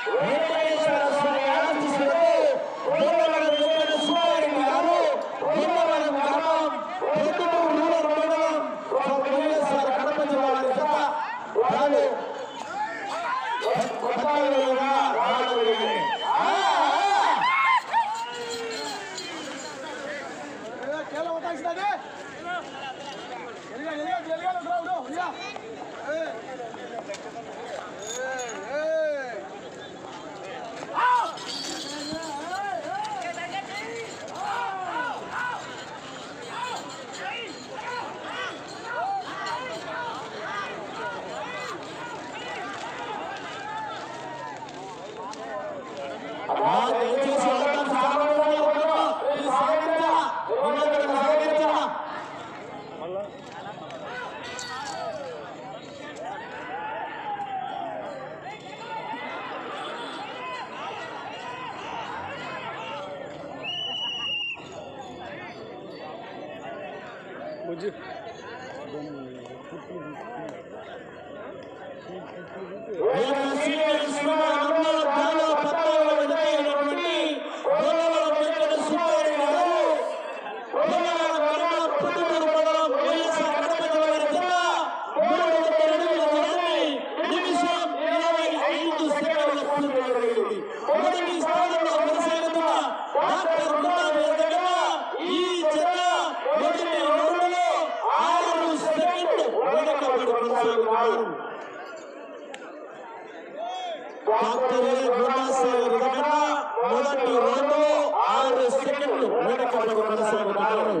వెంకటేశ్వర స్వామి ఆశీస్సులతో భీమవరం వెంకట సుబ్బారెడ్డి గారు భీమవరం గ్రామం పొద్దుటూరు రూరల్ మండలం వైఎస్ఆర్ కడప జిల్లా వారి జత వాళ్ళు కొత్తగా రావడం జరిగింది. ఆ, ఆ. కేరళ వతాల్సినది ఎలిగా ఎలిగా ఎలిగా గ్రౌండ్ ఎలిగా ఏ ఏ అమ్మా, దయచేసి అందరూ సామాన్యులుగా ఉండమ్మా. ఇది సహకరించాలా? ఉన్నతులకు సహకరించాలా? బుజ్జి వీళ్ళ సీనియర్ సినిమా నంబర్ చాలా పద్నాలుగు ఎన్నికైనటువంటి గోలవరం వెంకట సుబ్బారెడ్డి గారు గోలవరం గ్రామం పుట్టూరు మండలం వైఎస్ఆర్ కడప జిల్లా వారి జిల్లా మూడు వందల అడుగుల దూరాన్ని నిమిషం ఇరవై ఐదు సెకండ్ల పూర్తి జరిగింది మొదటి స్థానంలో కొనసాగుతున్న డాక్టర్ మున్నా వెంకటమ్మ ఈ జత మొదటి రౌండ్లో ఆరు సెకండ్లు వెనకబడి కొనసాగుతున్నారు డాక్టర్ ఏ గుణాసాగర్ కన్నా మొదటి రెండు ఆరు సెకండ్లు వెనకబడి కొనసాగుతున్నారు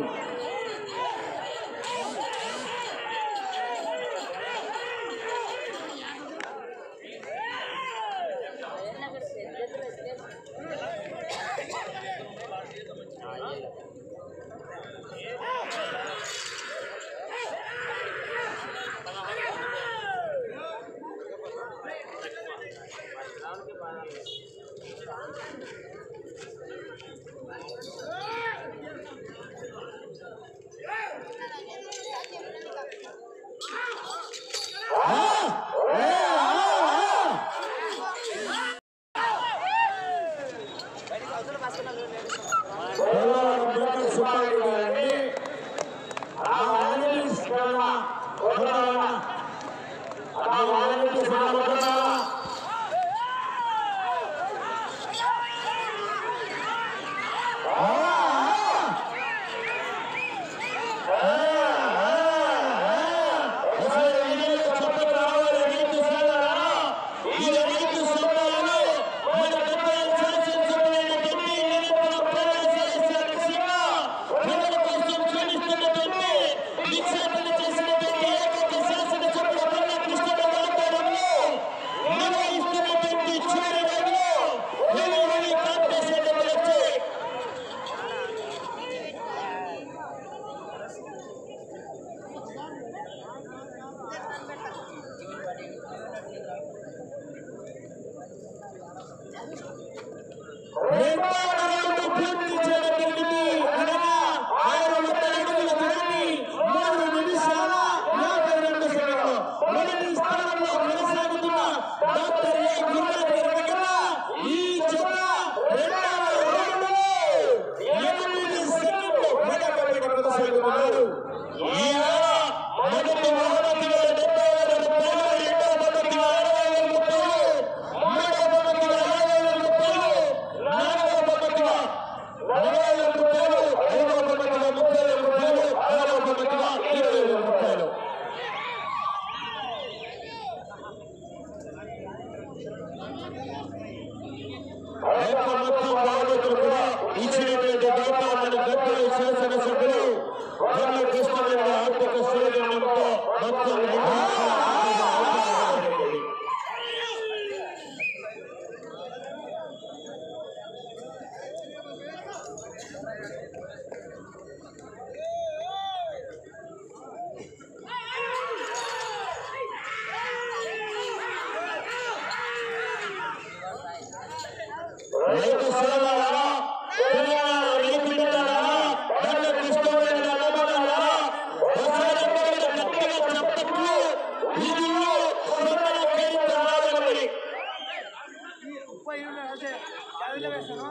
ముప్పై ఉన్నాయి అంతే యాభైలో వేస్తాను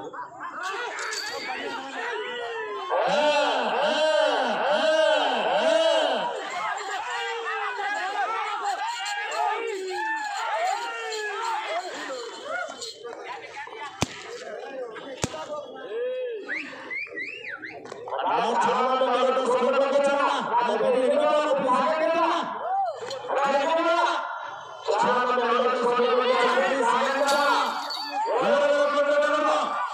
చాలా మంది ఎవరితో స్కోర్ పంపించారా అది పెద్ద ఎన్నికలు సాగకుండా సాగకుండా చాలా మంది ఎవరితో స్కోర్ పంపించారు సాగకుండా ఎవరెవరు కొట్టగలరు?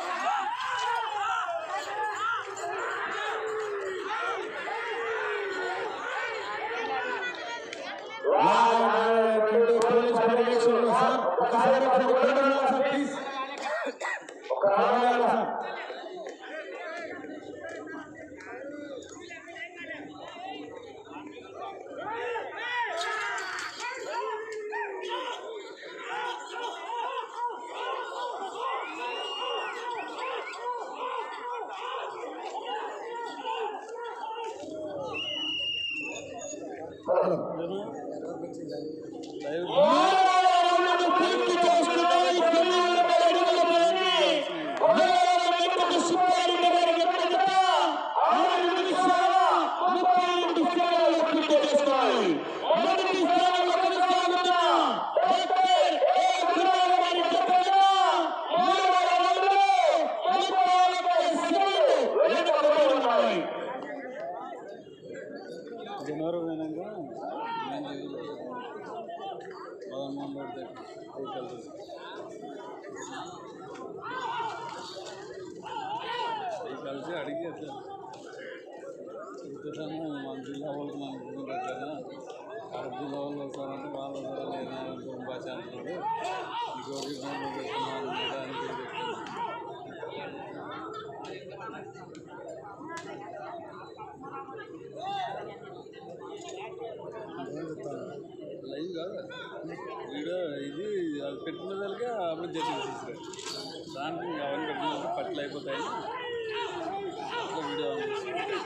వాళ్ళ పోలీస్ పర్యవేక్షణలో సార్ ఒకసారి ఒకసారి కొట్టగలరా సార్ ప్లీజ్ ఒక రావాలి సార్ మానవులను పూర్తి చేసుకున్నాయి పిల్లల అడుగుల పడింది వేల వెంకట సుబ్బారెడ్డి గారి వెంకట ఆరు నిమిషాల ముప్పై రెండు సెకండ్లు పూర్తి చేసుకున్నాయి మొదటి స్థానంలో కొనసాగుతున్న డాక్టర్ ఏ కుమార్ గారి చెప్పగా మూడవ రౌండ్లో ముప్పై ఒక్క సెకండ్లు వెనుకబడి ఉన్నాయి జనవరి పోయినాక పదమూడు పడతాయి కలిసి అవి కలిసి అడిగి అట్లా ఇంతసారి మన జిల్లా వాళ్ళకి మనం అనుకుంటాం కదా కడప జిల్లా వాళ్ళు వస్తారంటే వాళ్ళ ద్వారా లేదా ఇంకో భాష అంటారు ఇంకోటి ఫోన్లో పెట్టుకున్నాను లేదా అని చెప్పి లైవ్ కాదు వీడియో ఇది అది పెట్టిన దానికే అప్పుడు జరిగింది దానికి అవన్నీ పెట్టిన పట్లు అయిపోతాయి అట్లా వీడియో పంపిస్తాను.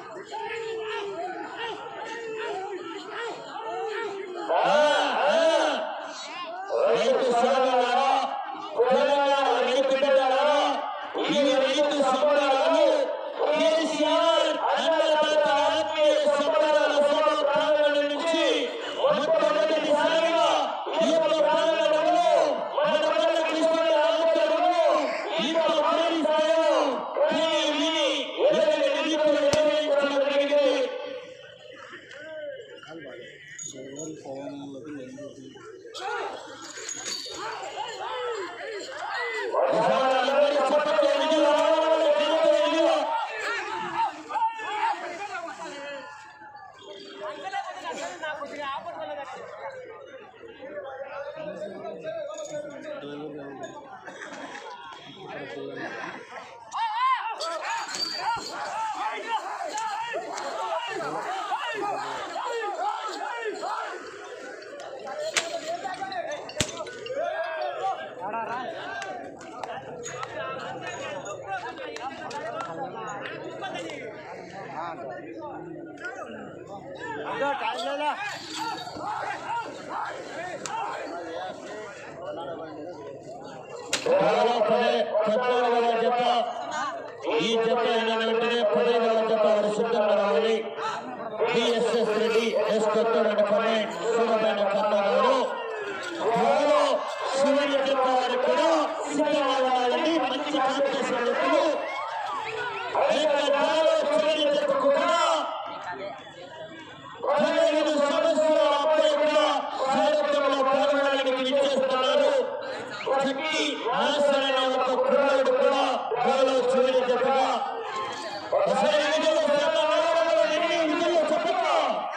రైతు సోదరులారా తెలంగాణ రైతు బిడ్డలారా ఈ రైతు సంబరాలు కేసీఆర్ అన్నదాత ఆత్మీయ సంబరాల సభ ప్రాంగణం నుంచి మొట్టమొదటిసారిగా ఈ యొక్క ప్రాంగణంలో మన వల్ల కృష్ణుడి ఆధ్వర్యంలో ఇంత భారీ స్థాయిలో విని విని ఎరగని రీతిలో నిర్వహించడం జరిగింది ఎవరు పవనాలకు ఎందుకు అందరి చప్పట్లు విజయ రావాలి, ఘనత విజయ. డ్రైవర్ ఎవరు? ఇక్కడ డ్రైవర్. త్వరలో పదే పద్నాలుగవ జత ఈ జత అయిన వెంటనే పదవ జత వారు సిద్ధంగా రావాలి బిఎస్ఎస్ రెడ్డి ఎస్ కొత్తూరు కమెంట్ సూరమైన కన్న గారు త్వరలో చివరి జత వారు కూడా సిద్ధంగా ఉండాలని మంచి కాంపిటీషన్ జట్లు త్వరలో చివరి జతకు కూడా పదిహేను సంవత్సరాల అబ్బాయి కూడా సారథ్యంలో పాల్గొనడానికి విచ్చేస్తున్నారు శక్తి ఆసరణ ఒక కుర్రాడు కూడా బాలో చివరి జతగా ఒకసారి విజయంలో శాతం నిలబడాలి, ఎన్ని విజయంలో చెప్పండి.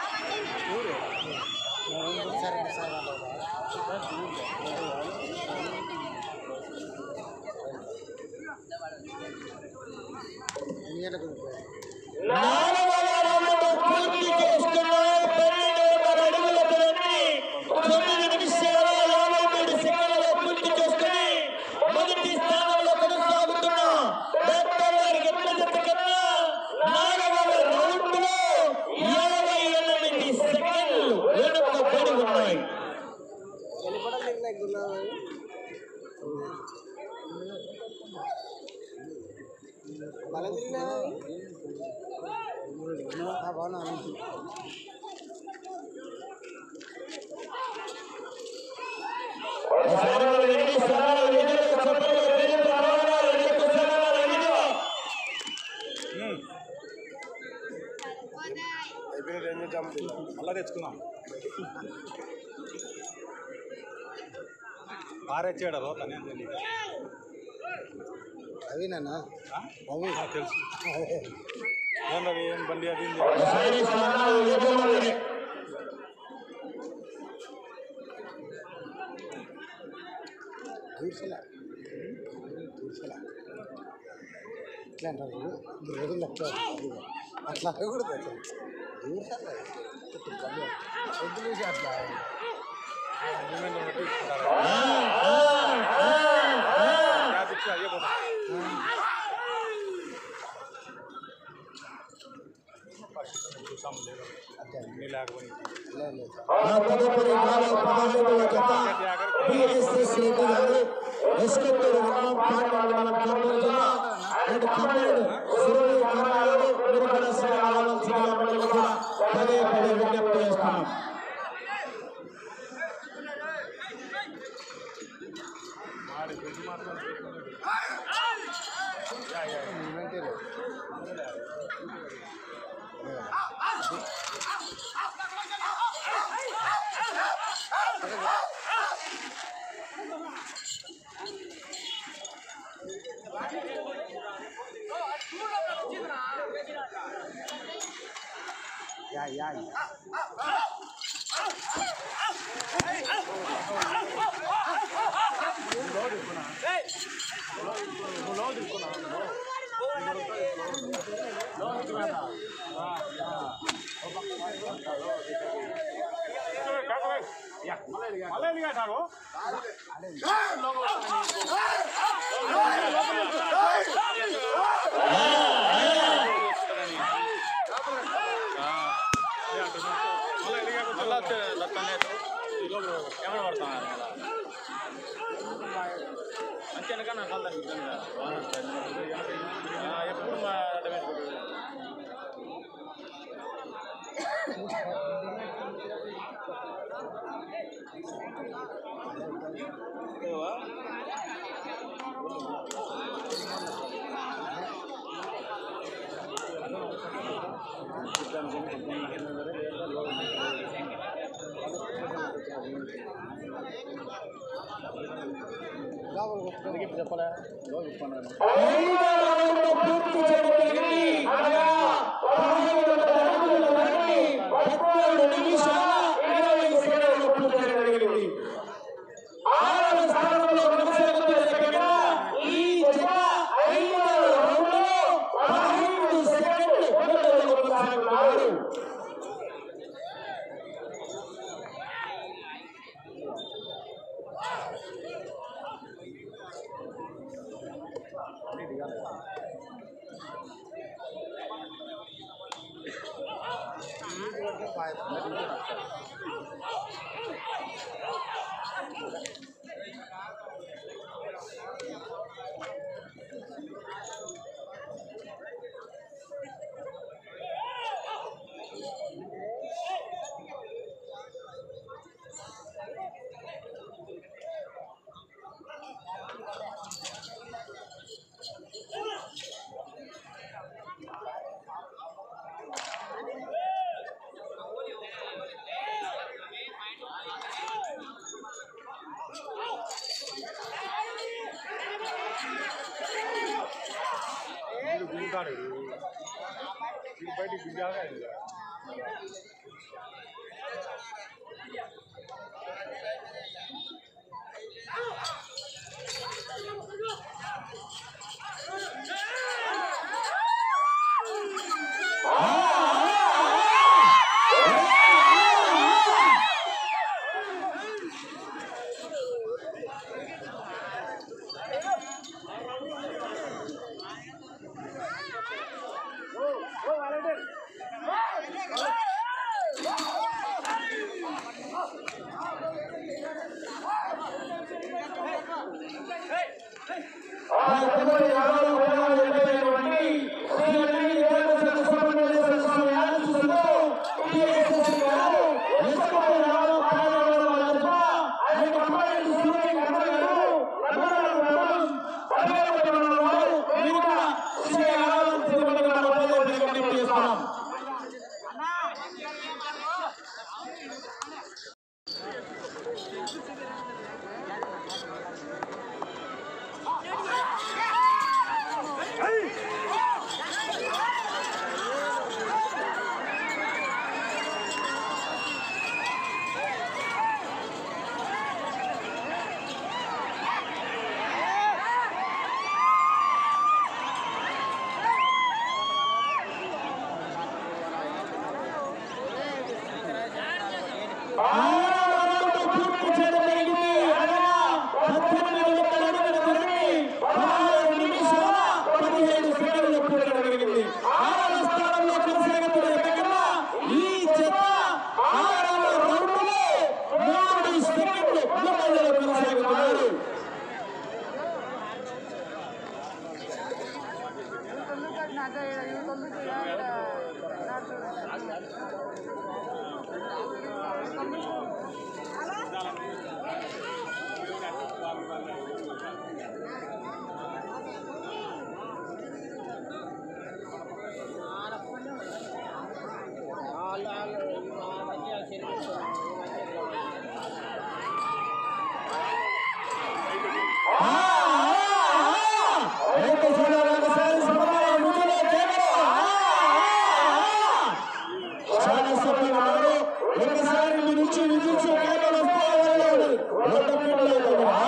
నాలుగవ రౌండ్ పూర్తి చేసుకున్నారు పన్నెండు వందల అడుగుల దూరాన్ని తొమ్మిది నిమిషాల యాభై మూడు సెకండ్లలో పూర్తి చేసుకుని మొదటి స్థానంలో కొనసాగుతున్న డాక్టర్ గారి గెట్ల జత కన్నా నాలుగవ రౌండ్ లో యాభై ఎనిమిది సెకండ్లు వెనుకబడి ఉన్నాయి సరళ రెడ్డి సరళ రెడ్డి చెప్పలు రెడ్డి సరళ రెడ్డి సరళ రెడ్డి మళ్ళా తెచ్చుకున్నాం పారెచ్చాడు రోత నేను తెలియదు అవినా అవి తెలుసు ఏం రవి ఏం బండి అది ఇది? సైని సరళ రెడ్డి దూర్సల దూర్సల ఇట్లా అంటారు చూడు ఇప్పుడు రోజులు అట్లా అట్లా అనకూడదు అసలు దూర్సల వద్దు చూసి అట్లా అగ్రిమెంట్ బట్టి ఇచ్చుకుంటారు. గ్యాప్ ఇచ్చి అయ్యే పోతాం. చూసాము లేదు అట్లా అన్నీ లేకపోయింది లేదు లేదు ఆ తదుపరి నాలుగు పదహైదవ జత బిఎస్ఎస్ రెడ్డి గారు ఎస్కొత్తూరు గ్రామం పాండ్య మండలం కర్నూలు జిల్లా అండ్ కర్నూలు సురవి కర్ణాలు గురుకుల శ్రీకాళం జిల్లా మండలం కూడా పదే పదే విజ్ఞప్తి చేస్తున్నాం మాడి గురించి మాత్రం మూమెంటే లేదు యా యా మళ్ళీ ఎందుకు అంటారు ఎవరు పడుతున్నారు మంచి వెనక నాకు కలదానికి ఇబ్బందిగా ఎప్పుడు మా అడ్డ పెట్టుకుంటుంది చెప్పలే చెప్పాను ఐదవ రౌండ్ పూర్తి చేయడానికి అనగా పదహైదు వందల అడుగులు దాటి పద్నాలుగు నిమిషాల ఇరవై సెకండ్లు పూర్తి చేయగలిగింది ఆరవ స్థానంలో కొనసాగుతున్న జగన్ ఈ జత ఐదవ రౌండ్లో పదహైదు సెకండ్లు ముందంజలో కొనసాగుతున్నారు వీడు గుంజుతాడు వీడు. వీడు బయటికి గుంజాగా ఇంకా. పద్దెనిమిది వందల అడుగుల దూరాన్ని పదహారు నిమిషాల పదిహేడు సెకండ్లు పూర్తి జరిగింది ఆరవ స్థానంలో కొనసాగుతున్న ఎక్కడన్నా ఈ జత ఆరవ రౌండ్లో మూడు సెకండ్లు ముందంజలో కొనసాగుతున్నారు ఆ, ఆ, ఆ! ఒకసారి ఒకసారి సమయం ముందులో కేవలం ఆ, ఆ, ఆ! చాలా సఫలంగా ఉన్నారు ఒకసారి మీ నుంచి విధించి కేవలం వస్తే ఎవరిలో ఉండదు ఒక ఫీల్డ్లో ఉండదు. ఆ!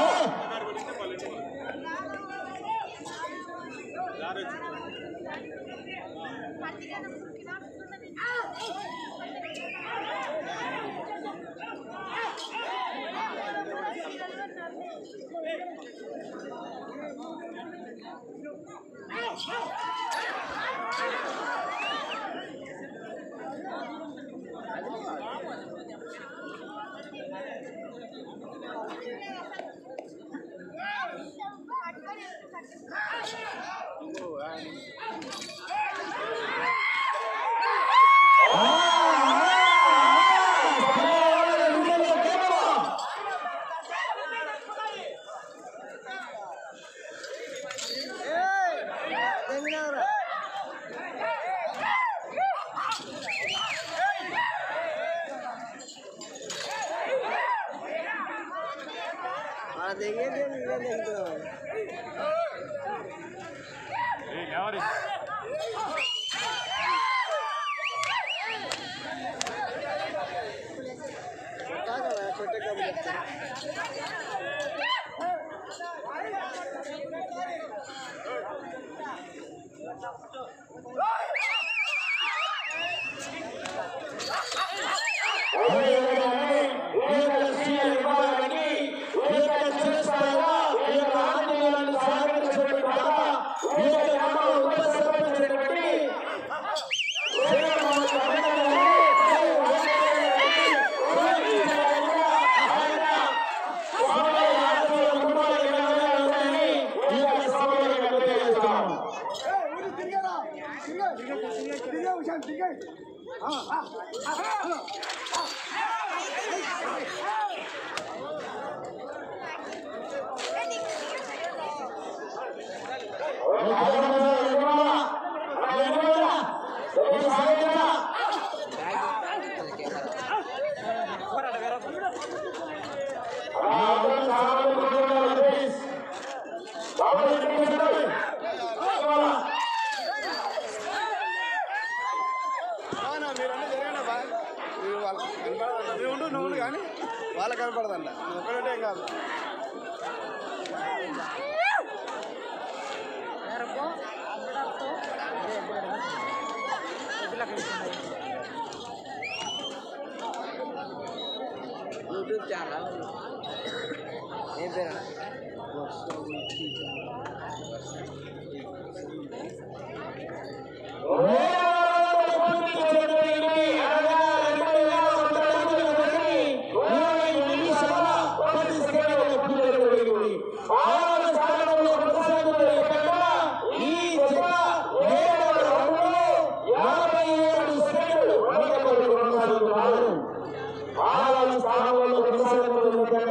ఆ, ఆ, ఆ! సమయం ముందులో కేవలం ఉండు నువ్వు ఉండు కానీ వాళ్ళకి కనపడదంట నువ్వు ఒక్కడంటే ఏం కాదు యూట్యూబ్ ఛానల్ ఏం పేరు స్థానంలో కొనసాగుతున్న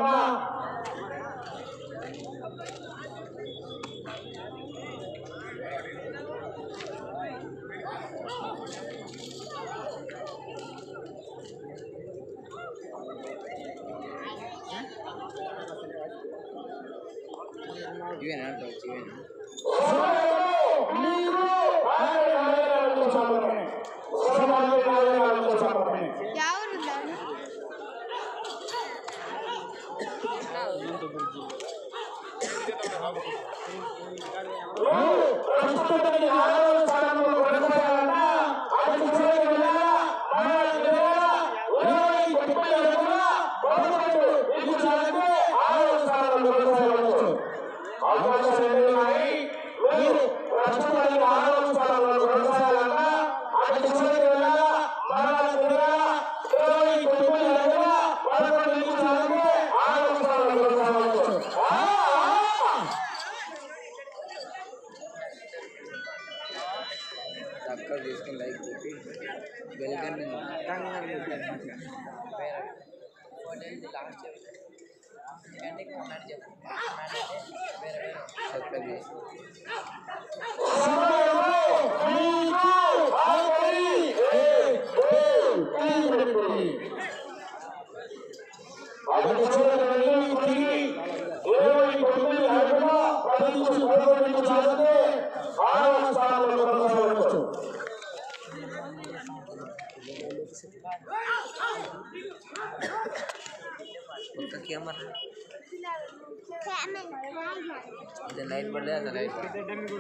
ఇవేనా వచ్చి ఇవేనా మీరు ఆడవాళ్ళకు సమర్పణ సమాజాలకు సమర్పణ ಯಾವ್ದು ప్రస్తుతానికి ఆరవ స్థానంలో కొనసాగాలన్నా అది చివరి వేళ నాలుగు వేల ఇరవై తొమ్మిది అడుగుల పదకొండు నిమిషాలకు ఆరవ స్థానంలో కొనసాగుతున్నారు అవకాశాలు ఉన్నాయి మీరు ప్రస్తుతానికి ఆరవ స్థానంలో కొనసాగాలన్నా అటు చివరి వెళ్ళాలా మరలా తిరగాలా ఇరవై తొమ్మిది అడుగుల పదకొండు నిమిషాలకే ఆరవ స్థానంలో కొనసాగవచ్చు ఆ, ఆ. సబ్స్క్రైబ్ చేసుకుని లైక్ కొట్టి బెల్కన్ సబ్స్క్రైబ్ చేసి ఒక్క కెమెరా ఇది లైట్ పడలేదు అది లైట్ పడలేదు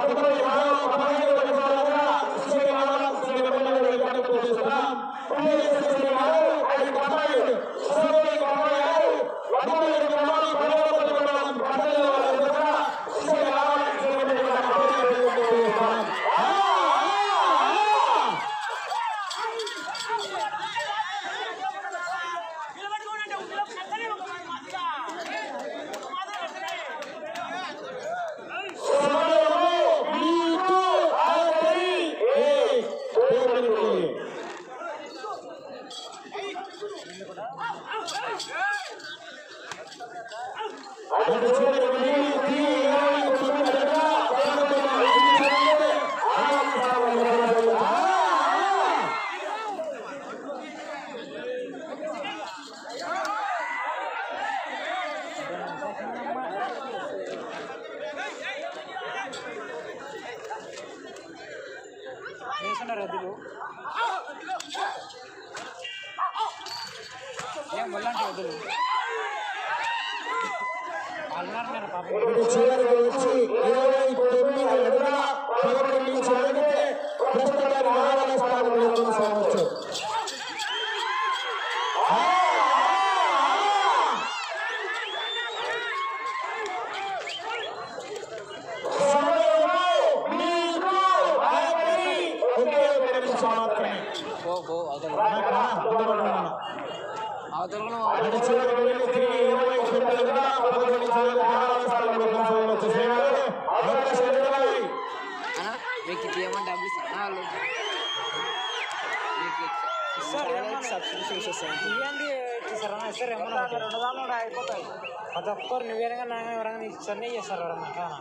వేసుకున్నారు ఎద్దులు ఏం వల్లంటే ఎద్దులు అన్నారు నేను పాపం చివరికి వచ్చి ఇరవై తొమ్మిది అడుగుల పదకొండు నిమిషాలకే ప్రస్తుతానికి ఆరవ స్థానంలో కొనసాగవచ్చు పో పో అవతల అవతల కూడా అన్న మీకు తీయమంటే డబ్బులు ఇస్తా వాళ్ళు మీకు ఇవ్వండి ఇచ్చేసారు ఇస్తారు ఏమన్నా రెండు దాని కూడా అయిపోతాయి ప్రతి ఒక్కరు నువ్వేనగా నా ఎవరైనా ఇస్తారనే చేస్తారు ఎవరన్నా కానా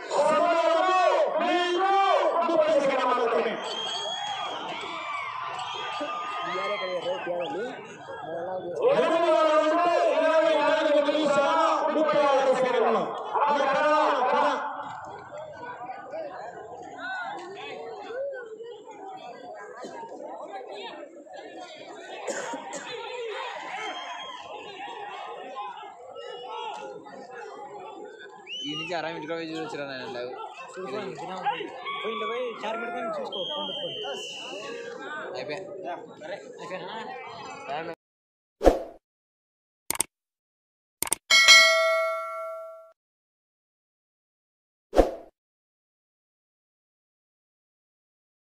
ఈ నుంచి అరవై ఇంటికి పోయి చూడొచ్చురా నేను లైవ్ చూసుకోండి దినం పోయింది పోయి చార్ పెట్టుకొని చూసుకో ఫోన్ పెట్టుకొని అయిపోయా అయిపోయినా టైం